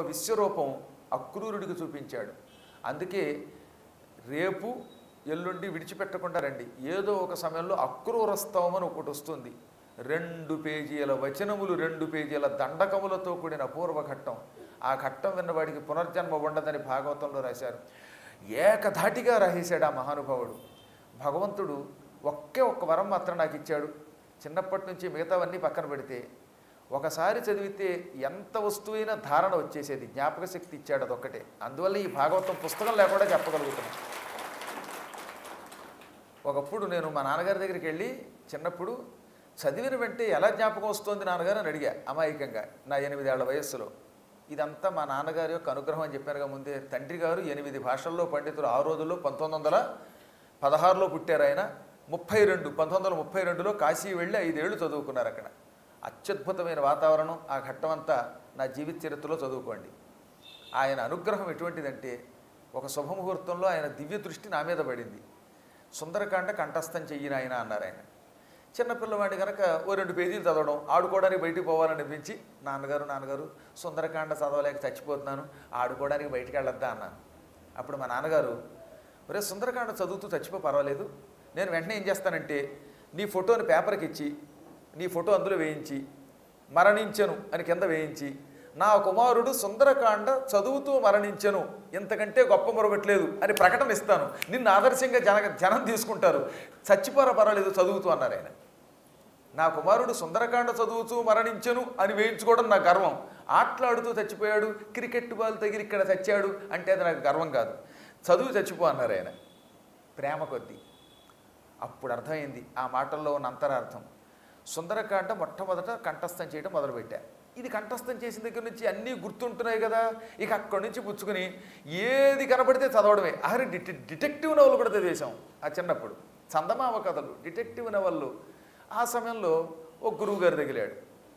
విశ్వరూపం అక్రూరుడికి చూపించాడు అందుకే రేపు ఎల్లుండి విడిచిపెట్టకుండా రండి ఏదో ఒక సమయంలో అక్రూరస్తవం అని ఒకటి వస్తుంది రెండు పేజీల వచనములు రెండు పేజీల దండకములతో కూడిన అపూర్వ ఘట్టం ఆ ఘట్టం విన్నవాడికి పునర్జన్మ ఉండదని భాగవతంలో రాశారు ఏకధాటిగా రాసేశాడు ఆ మహానుభావుడు భగవంతుడు ఒకే ఒక్క వరం మాత్రం నాకు ఇచ్చాడు చిన్నప్పటి నుంచి మిగతావన్నీ పక్కన పెడితే ఒకసారి చదివితే ఎంత వస్తువైనా ధారణ వచ్చేసేది జ్ఞాపక శక్తి ఇచ్చాడు అదొక్కటే అందువల్ల ఈ భాగవతం పుస్తకం లేకుండా చెప్పగలుగుతున్నాను ఒకప్పుడు నేను మా నాన్నగారి దగ్గరికి వెళ్ళి చిన్నప్పుడు చదివిన వెంటే ఎలా జ్ఞాపకం వస్తుంది నాన్నగారు అని అడిగా అమాయకంగా నా ఎనిమిదేళ్ల వయస్సులో ఇదంతా మా నాన్నగారి యొక్క అనుగ్రహం అని చెప్పారుగా ముందే తండ్రి గారు ఎనిమిది భాషల్లో పండితులు ఆ రోజుల్లో పంతొమ్మిది వందల పదహారులో పుట్టారు ఆయన ముప్పై రెండు పంతొమ్మిది వందల ముప్పై రెండులో కాశీ వెళ్ళి ఐదేళ్లు చదువుకున్నారు అక్కడ అత్యద్భుతమైన వాతావరణం ఆ ఘట్టం అంతా నా జీవిత చరిత్రలో చదువుకోండి ఆయన అనుగ్రహం ఎటువంటిదంటే ఒక శుభముహూర్తంలో ఆయన దివ్య దృష్టి నా మీద పడింది సుందరకాండ కంఠస్థం చెయ్యిన ఆయన అన్నారు ఆయన చిన్నపిల్లవాడి కనుక ఓ రెండు పేజీలు చదవడం ఆడుకోవడానికి బయటికి పోవాలని అనిపించి నాన్నగారు నాన్నగారు సుందరకాండ చదవలేక చచ్చిపోతున్నాను ఆడుకోవడానికి బయటికి వెళ్ళొద్దా అన్నాను అప్పుడు మా నాన్నగారు ఒరే సుందరకాండ చదువుతూ చచ్చిపో పర్వాలేదు నేను వెంటనే ఏం చేస్తానంటే నీ ఫోటోని పేపర్కి ఇచ్చి నీ ఫోటో అందులో వేయించి మరణించెను అని కింద వేయించి నా కుమారుడు సుందరకాండ చదువుతూ మరణించెను ఇంతకంటే గొప్ప మరొకట్లేదు అని ప్రకటన ఇస్తాను నిన్ను ఆదర్శంగా జన జనం తీసుకుంటారు చచ్చిపోరా పర్వాలేదు చదువుతూ అన్నారు ఆయన నా కుమారుడు సుందరకాండ చదువుతూ మరణించెను అని వేయించుకోవడం నా గర్వం ఆటలాడుతూ చచ్చిపోయాడు క్రికెట్ బాల్ తగిలి ఇక్కడ చచ్చాడు అంటే అది నాకు గర్వం కాదు చదువు చచ్చిపో అన్నారు ఆయన ప్రేమ కొద్దీ అప్పుడు అర్థమైంది ఆ మాటల్లో ఉన్న అంతరార్థం సుందరకాండ మొట్టమొదట కంఠస్థం చేయడం మొదలుపెట్టా ఇది కంఠస్థం చేసిన దగ్గర నుంచి అన్నీ గుర్తుంటున్నాయి కదా ఇక అక్కడి నుంచి పుచ్చుకుని ఏది కనపడితే చదవడమే ఆఖరి డిటె డిటెక్టివ్ నవలు కూడా చదివేశాం ఆ చిన్నప్పుడు చందమామ కథలు డిటెక్టివ్ నవళ్ళు ఆ సమయంలో ఒక గురువు గారు తగిలాడు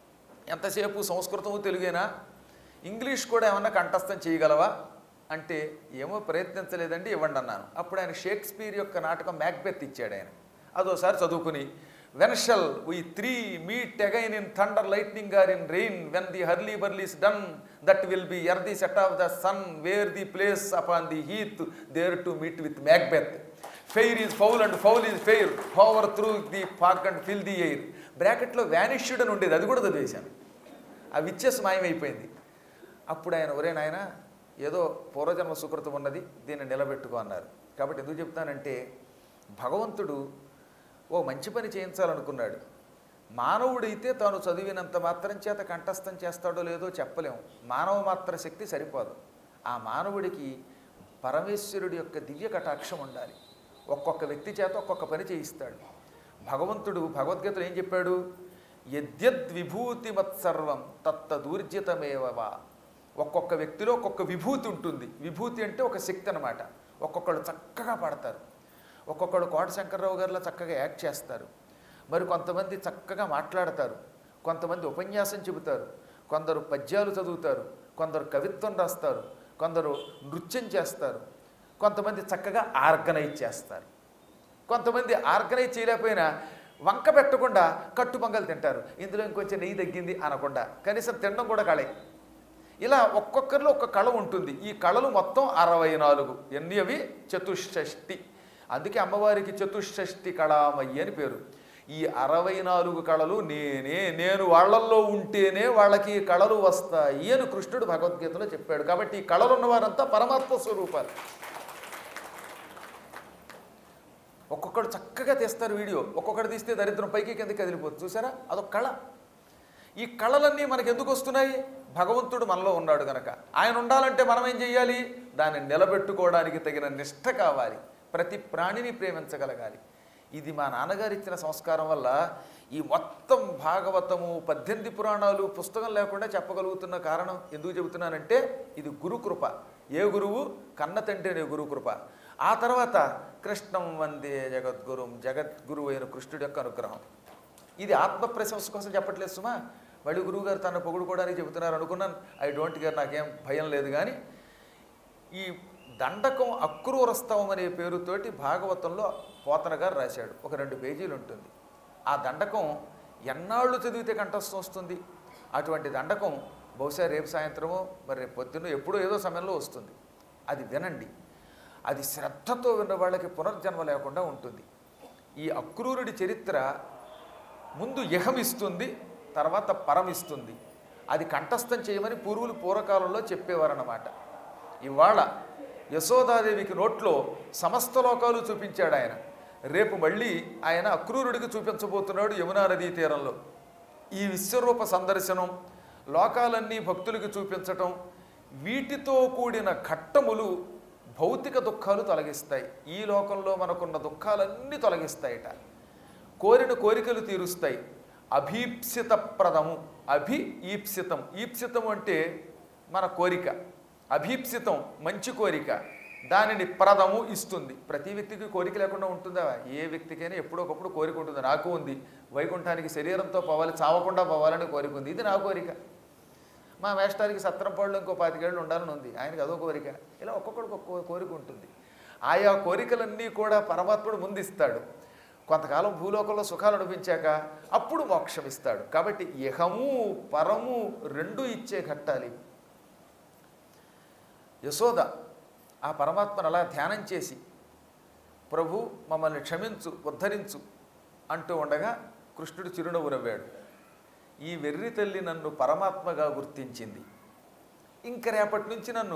ఎంతసేపు సంస్కృతము తెలుగేనా ఇంగ్లీష్ కూడా ఏమన్నా కంఠస్థం చేయగలవా అంటే ఏమో ప్రయత్నించలేదండి ఇవ్వండి అన్నాను అప్పుడు ఆయన షేక్స్పియర్ యొక్క నాటకం మ్యాక్బెత్ ఇచ్చాడు ఆయన అదోసారి చదువుకుని when shall we three meet again in thunder lightning or in rain when the hurly burly's done that will be ere the set of the sun where the place upon the heath there to meet with Macbeth fair is foul and foul is fair hover through the fog and filthy air బ్రాకెట్లో vanished అని ఉండేది అది కూడా చదివేశాను అవి ఇచ్చేసి మాయమైపోయింది అప్పుడు ఆయన ఒరే నాయన ఏదో పూర్వజన్మ సుకృతం ఉన్నది దీన్ని నిలబెట్టుకో అన్నారు కాబట్టి ఎందుకు చెప్తానంటే భగవంతుడు ఓ మంచి పని చేయించాలనుకున్నాడు మానవుడైతే తాను చదివినంత మాత్రం చేత కంఠస్థం చేస్తాడో లేదో చెప్పలేం మానవ మాత్ర శక్తి సరిపోదు ఆ మానవుడికి పరమేశ్వరుడి యొక్క దివ్య కటాక్షం ఉండాలి ఒక్కొక్క వ్యక్తి చేత ఒక్కొక్క పని చేయిస్తాడు భగవంతుడు భగవద్గీతలో ఏం చెప్పాడు యద్యద్విభూతిమత్సర్వం తత్తదూర్జితమేవవా ఒక్కొక్క వ్యక్తిలో ఒక్కొక్క విభూతి ఉంటుంది విభూతి అంటే ఒక శక్తి అనమాట ఒక్కొక్కళ్ళు చక్కగా పాడతారు ఒక్కొక్కడు కోట శంకర్రావు గారిలో చక్కగా యాక్ట్ చేస్తారు మరి కొంతమంది చక్కగా మాట్లాడతారు కొంతమంది ఉపన్యాసం చెబుతారు కొందరు పద్యాలు చదువుతారు కొందరు కవిత్వం రాస్తారు కొందరు నృత్యం చేస్తారు కొంతమంది చక్కగా ఆర్గనైజ్ చేస్తారు కొంతమంది ఆర్గనైజ్ చేయలేకపోయినా వంక పెట్టకుండా కట్టు పొంగలు తింటారు ఇందులో ఇంకొంచెం నెయ్యి తగ్గింది అనకుండా కనీసం తినడం కూడా కళే ఇలా ఒక్కొక్కరిలో ఒక్క కళ ఉంటుంది ఈ కళలు మొత్తం అరవై నాలుగు ఎన్ని అవి చతుషష్టి అందుకే అమ్మవారికి చతుషష్టి కళామయ్యి అని పేరు ఈ అరవై నాలుగు కళలు నేనే నేను వాళ్ళల్లో ఉంటేనే వాళ్ళకి ఈ కళలు వస్తాయి అని కృష్ణుడు భగవద్గీతలో చెప్పాడు కాబట్టి ఈ కళలు ఉన్నవారంతా పరమాత్మ స్వరూపాలు ఒక్కొక్కడు చక్కగా తీస్తారు వీడియో ఒక్కొక్కడు తీస్తే దరిద్రం పైకి కిందకి కదిలిపోతుంది చూసారా అదొక కళ ఈ కళలన్నీ మనకు ఎందుకు వస్తున్నాయి భగవంతుడు మనలో ఉన్నాడు గనక ఆయన ఉండాలంటే మనం ఏం చేయాలి దాన్ని నిలబెట్టుకోవడానికి తగిన నిష్ట కావాలి ప్రతి ప్రాణిని ప్రేమించగలగాలి ఇది మా నాన్నగారు ఇచ్చిన సంస్కారం వల్ల ఈ మొత్తం భాగవతము పద్దెనిమిది పురాణాలు పుస్తకం లేకుండా చెప్పగలుగుతున్న కారణం ఎందుకు చెబుతున్నానంటే ఇది గురుకృప ఏ గురువు కన్న తండ్రి అనే గురుకృప ఆ తర్వాత కృష్ణం వందే జగద్గురుం జగద్గురు అయిన కృష్ణుడి యొక్క అనుగ్రహం ఇది ఆత్మ ప్రశంస కోసం చెప్పట్లేదు సుమా మళ్ళీ గురువుగారు తన పొగుడుకోవడానికి చెబుతున్నారు అనుకున్నాను ఐ డోంట్ కేర్ నాకేం భయం లేదు కానీ ఈ దండకం అక్రూరస్తవం అనే పేరుతోటి భాగవతంలో పోతన గారు రాశాడు ఒక రెండు పేజీలు ఉంటుంది ఆ దండకం ఎన్నాళ్ళు చదివితే కంఠస్థం వస్తుంది అటువంటి దండకం బహుశా రేపు సాయంత్రమో మరి రేపు పొద్దున్న ఎప్పుడో ఏదో సమయంలో వస్తుంది అది వినండి అది శ్రద్ధతో విన్న వాళ్ళకి పునర్జన్మ లేకుండా ఉంటుంది ఈ అక్రూరుడి చరిత్ర ముందు యహం ఇస్తుంది తర్వాత పరం ఇస్తుంది అది కంఠస్థం చేయమని పూర్వులు పూర్వకాలంలో చెప్పేవారన్నమాట ఇవాళ యశోదాదేవికి నోట్లో సమస్త లోకాలు చూపించాడు ఆయన రేపు మళ్ళీ ఆయన అక్రూరుడికి చూపించబోతున్నాడు యమునా నదీ తీరంలో ఈ విశ్వరూప సందర్శనం లోకాలన్నీ భక్తులకు చూపించటం వీటితో కూడిన ఘట్టములు భౌతిక దుఃఖాలు తొలగిస్తాయి ఈ లోకంలో మనకున్న దుఃఖాలన్నీ తొలగిస్తాయట కోరిన కోరికలు తీరుస్తాయి అభీప్సితప్రదము అభి ఈప్సితం ఈప్సితం అంటే మన కోరిక అభీప్సితం మంచి కోరిక దానిని ప్రదము ఇస్తుంది ప్రతి వ్యక్తికి కోరిక లేకుండా ఉంటుందా ఏ వ్యక్తికైనా ఎప్పుడో ఒకప్పుడు కోరిక ఉంటుంది నాకు ఉంది వైకుంఠానికి శరీరంతో పోవాలి చావకుండా పోవాలని కోరిక ఉంది ఇది నా కోరిక మా మేస్టారికి సత్రం పళ్ళు ఇంకో పాతికేళ్ళు ఉండాలని ఉంది ఆయనకి అదో కోరిక ఇలా ఒక్కొక్కడికి ఒక్కో కోరిక ఉంటుంది ఆయా కోరికలన్నీ కూడా పరమాత్ముడు ముందిస్తాడు కొంతకాలం భూలోకంలో సుఖాలు అనిపించాక అప్పుడు మోక్షం ఇస్తాడు కాబట్టి ఇహము పరము రెండు ఇచ్చే ఘట్టాలు ఇవి. యశోద ఆ పరమాత్మను అలా ధ్యానం చేసి ప్రభు మమ్మల్ని క్షమించు ఉద్ధరించు అంటూ ఉండగా కృష్ణుడు చిరునవ్వు నవ్వాడు ఈ వెర్రి తల్లి నన్ను పరమాత్మగా గుర్తించింది ఇంక రేపటి నుంచి నన్ను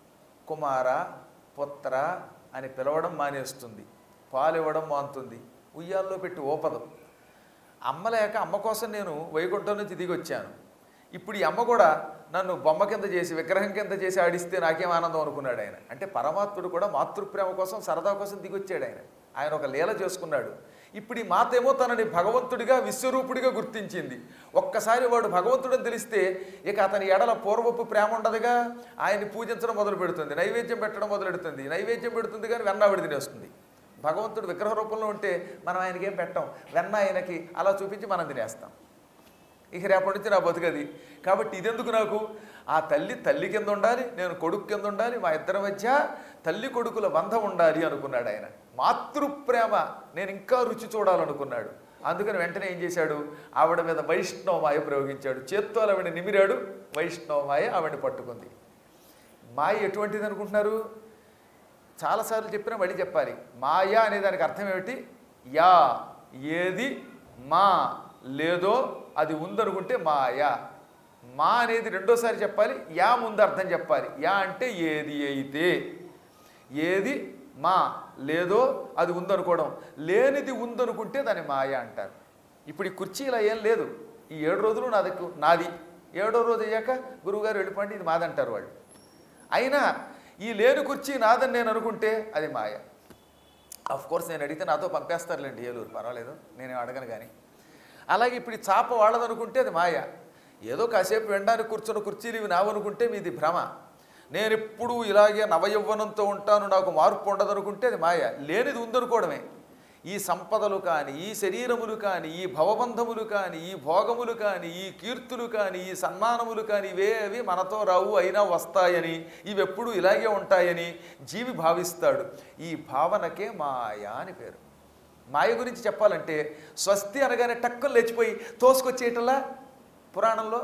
కుమార పుత్ర అని పిలవడం మానేస్తుంది పాలు ఇవ్వడం మానుతుంది ఉయ్యాల్లో పెట్టి ఓపదు అమ్మ లేక అమ్మ కోసం నేను వైకుంఠం నుంచి దిగి వచ్చాను ఇప్పుడు ఈ అమ్మ కూడా నన్ను బొమ్మ కింద చేసి విగ్రహం కింద చేసి ఆడిస్తే నాకేం ఆనందం అనుకున్నాడు ఆయన అంటే పరమాత్ముడు కూడా మాతృప్రేమ కోసం సరదా కోసం దిగొచ్చాడు ఆయన ఆయన ఒక లీల చేసుకున్నాడు ఇప్పుడు ఈ మాత ఏమో తనని భగవంతుడిగా విశ్వరూపుడిగా గుర్తించింది ఒక్కసారి వాడు భగవంతుడని తెలిస్తే ఇక అతని ఎడల పూర్వపు ప్రేమ ఉండదుగా ఆయన్ని పూజించడం మొదలు పెడుతుంది నైవేద్యం పెట్టడం మొదలు పెడుతుంది నైవేద్యం పెడుతుంది కానీ వెన్నావిడి తినేస్తుంది భగవంతుడు విగ్రహ రూపంలో ఉంటే మనం ఆయనకి ఏం పెట్టాం వెన్న ఆయనకి అలా చూపించి మనం తినేస్తాం ఇక రేపటి నుంచి నా బతుకది కాబట్టి ఇదెందుకు నాకు ఆ తల్లి తల్లి కింద ఉండాలి నేను కొడుకు కింద ఉండాలి మా ఇద్దరి మధ్య తల్లి కొడుకుల బంధం ఉండాలి అనుకున్నాడు ఆయన మాతృప్రేమ నేను ఇంకా రుచి చూడాలనుకున్నాడు అందుకని వెంటనే ఏం చేశాడు ఆవిడ మీద వైష్ణవమాయ ప్రయోగించాడు చేత్తో ఆవిడ నిమిరాడు వైష్ణవమాయ ఆవిడని పట్టుకుంది మాయ ఎటువంటిది అనుకుంటున్నారు చాలాసార్లు చెప్పినా మళ్ళీ చెప్పాలి మాయా అనే దానికి అర్థం ఏమిటి యా ఏది మా లేదో అది ఉందనుకుంటే మాయా మా అనేది రెండోసారి చెప్పాలి యా ముందు అర్థం చెప్పాలి యా అంటే ఏది అయితే ఏది మా లేదో అది ఉందనుకోవడం లేనిది ఉందనుకుంటే దాన్ని మాయ అంటారు ఇప్పుడు ఈ కుర్చీ ఇలా ఏం లేదు ఈ ఏడు రోజులు నాది నాది ఏడో రోజు అయ్యాక గురువుగారు వెళ్ళిపోండి ఇది మాదంటారు వాళ్ళు అయినా ఈ లేని కుర్చీ నాదని నేను అనుకుంటే అది మాయ ఆఫ్ కోర్స్ నేను అడిగితే నాతో పంపేస్తారులేండి ఏలూరు పర్వాలేదు నేనేం అడగను కానీ అలాగే ఇప్పుడు ఈ చాప వాళ్ళదనుకుంటే అది మాయ ఏదో కాసేపు వెండానికి కూర్చున్న కుర్చీలు ఇవి నావనుకుంటే మీది భ్రమ నేను ఎప్పుడు ఇలాగే నవయవ్వనంతో ఉంటాను నాకు మార్పు ఉండదనుకుంటే అది మాయ లేనిది ఉందనుకోవడమే ఈ సంపదలు కానీ ఈ శరీరములు కానీ ఈ భవబంధములు కానీ ఈ భోగములు కానీ ఈ కీర్తులు కానీ ఈ సన్మానములు కానీ ఇవేవి మనతో రావు అయినా వస్తాయని ఇవి ఎప్పుడు ఇలాగే ఉంటాయని జీవి భావిస్తాడు ఈ భావనకే మాయ అని పేరు మాయ గురించి చెప్పాలంటే స్వస్తి అనగానే టక్కులు లేచిపోయి తోసుకొచ్చేయటంలా పురాణంలో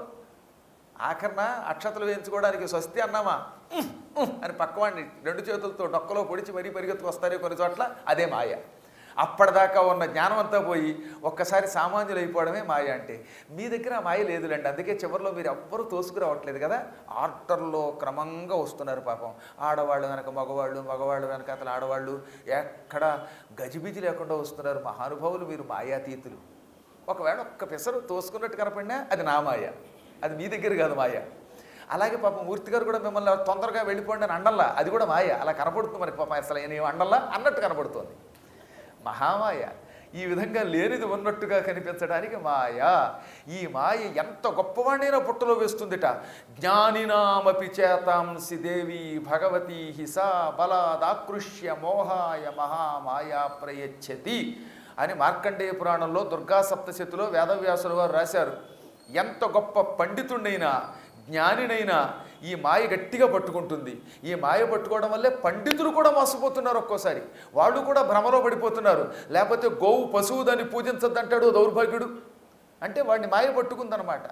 ఆఖరణ అక్షతలు వేయించుకోవడానికి స్వస్తి అన్నామా ఉహ్, ఉహ్ అని పక్కవాడిని రెండు చేతులతో డొక్కలో పొడిచి మరీ పరిగెత్తుకు వస్తారే కొన్ని చోట్ల అదే మాయ అప్పటిదాకా ఉన్న జ్ఞానం అంతా పోయి ఒక్కసారి సామాన్యులు అయిపోవడమే మాయ అంటే మీ దగ్గర ఆ మాయ లేదులేండి అందుకే చివరిలో మీరు ఎవ్వరూ తోసుకురావట్లేదు కదా ఆర్డర్లో క్రమంగా వస్తున్నారు పాపం ఆడవాళ్ళు వెనక మగవాళ్ళు మగవాళ్ళు వెనక అతను ఆడవాళ్ళు ఎక్కడ గజిబిజి లేకుండా వస్తున్నారు మహానుభావులు మీరు మాయాతీతులు ఒకవేళ ఒక్క పెసరు తోసుకున్నట్టు కనపడినా అది నా మాయ అది మీ దగ్గర కాదు మాయ అలాగే పాపం మూర్తి గారు కూడా మిమ్మల్ని తొందరగా వెళ్ళిపోండి అని అండల్లా అది కూడా మాయ అలా కనపడుతుంది మరి పాపం అసలు నేను అండల్లా అన్నట్టు కనపడుతోంది మహామాయ ఈ విధంగా లేనిది ఉన్నట్టుగా కనిపించడానికి మాయ ఈ మాయ ఎంత గొప్పవాణ్ణైనా పుట్టలో వేస్తుందిట జ్ఞానినామపి చేతాంసి దేవి భగవతి హిసా బలాదాకృష్య మోహాయ మహామాయా ప్రయచ్చతి అని మార్కండేయ పురాణంలో దుర్గా సప్తశతిలో వేదవ్యాసుల వారు రాశారు ఎంత గొప్ప పండితుడైనా జ్ఞానినైనా ఈ మాయ గట్టిగా పట్టుకుంటుంది ఈ మాయ పట్టుకోవడం వల్లే పండితులు కూడా మోసపోతున్నారు ఒక్కోసారి వాళ్ళు కూడా భ్రమలో పడిపోతున్నారు లేకపోతే గోవు పశువు దాన్ని పూజించద్దంటాడు దౌర్భాగ్యుడు అంటే వాడిని మాయ పట్టుకుందనమాట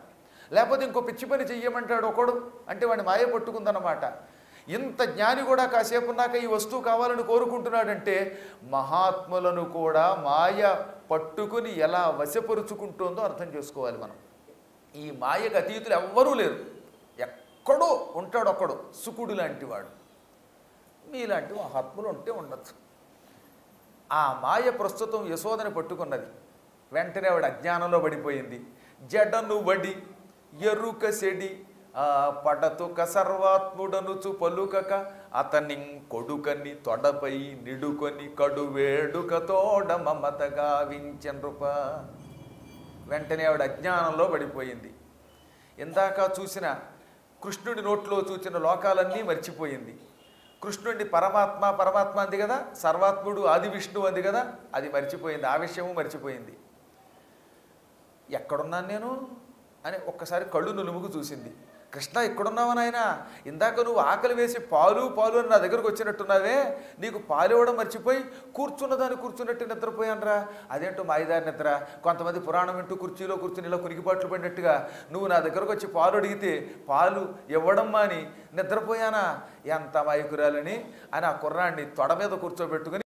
లేకపోతే ఇంకో పిచ్చి పని చెయ్యమంటాడు ఒకడు అంటే వాడిని మాయ పట్టుకుందన్నమాట ఇంత జ్ఞాని కూడా కాసేపు ఉన్నాక ఈ వస్తువు కావాలని కోరుకుంటున్నాడంటే మహాత్ములను కూడా మాయ పట్టుకుని ఎలా వశపరుచుకుంటుందో అర్థం చేసుకోవాలి మనం ఈ మాయకు అతీతులు ఎవ్వరూ లేరు ఎక్కడో ఉంటాడు ఒక్కడు సుకుడు లాంటి వాడు మీలాంటి మహాత్ములు ఉంటే ఉండొచ్చు ఆ మాయ ప్రస్తుతం యశోదని పట్టుకున్నది వెంటనే ఆవిడ అజ్ఞానంలో పడిపోయింది జడను వడి ఎరుక సెడి ఆ పడతుక సర్వాత్ముడనుచు పలుకక అతని కొడుకని తొడపై నిడుకొని కడు వేడుక తోడ మమతగా వించనృప వెంటనే ఆవిడ అజ్ఞానంలో పడిపోయింది ఇందాక చూసిన కృష్ణుడి నోట్లో చూసిన లోకాలన్నీ మర్చిపోయింది కృష్ణుడిని పరమాత్మ పరమాత్మ అంది కదా సర్వాత్ముడు ఆది విష్ణువు అంది కదా అది మర్చిపోయింది ఆ విషయము మర్చిపోయింది ఎక్కడున్నాను నేను అని ఒక్కసారి కళ్ళు నులుముకు చూసింది కృష్ణ ఇక్కడున్నావా నాయన ఇందాక నువ్వు ఆకలి వేసి పాలు పాలు అని నా దగ్గరకు వచ్చినట్టున్నావే నీకు పాలు ఇవ్వడం మర్చిపోయి కూర్చున్నదాన్ని కూర్చున్నట్టు నిద్రపోయానరా అదేంటో మాయిదారి నిద్ర కొంతమంది పురాణం వింటూ కుర్చీలో కూర్చుని ఇలా కురికిపాట్లు పడినట్టుగా నువ్వు నా దగ్గరకు వచ్చి పాలు అడిగితే పాలు ఇవ్వడం మాని నిద్రపోయానా ఎంత మాయకురాలని అని ఆ కుర్రాన్ని తొడ మీద కూర్చోబెట్టుకుని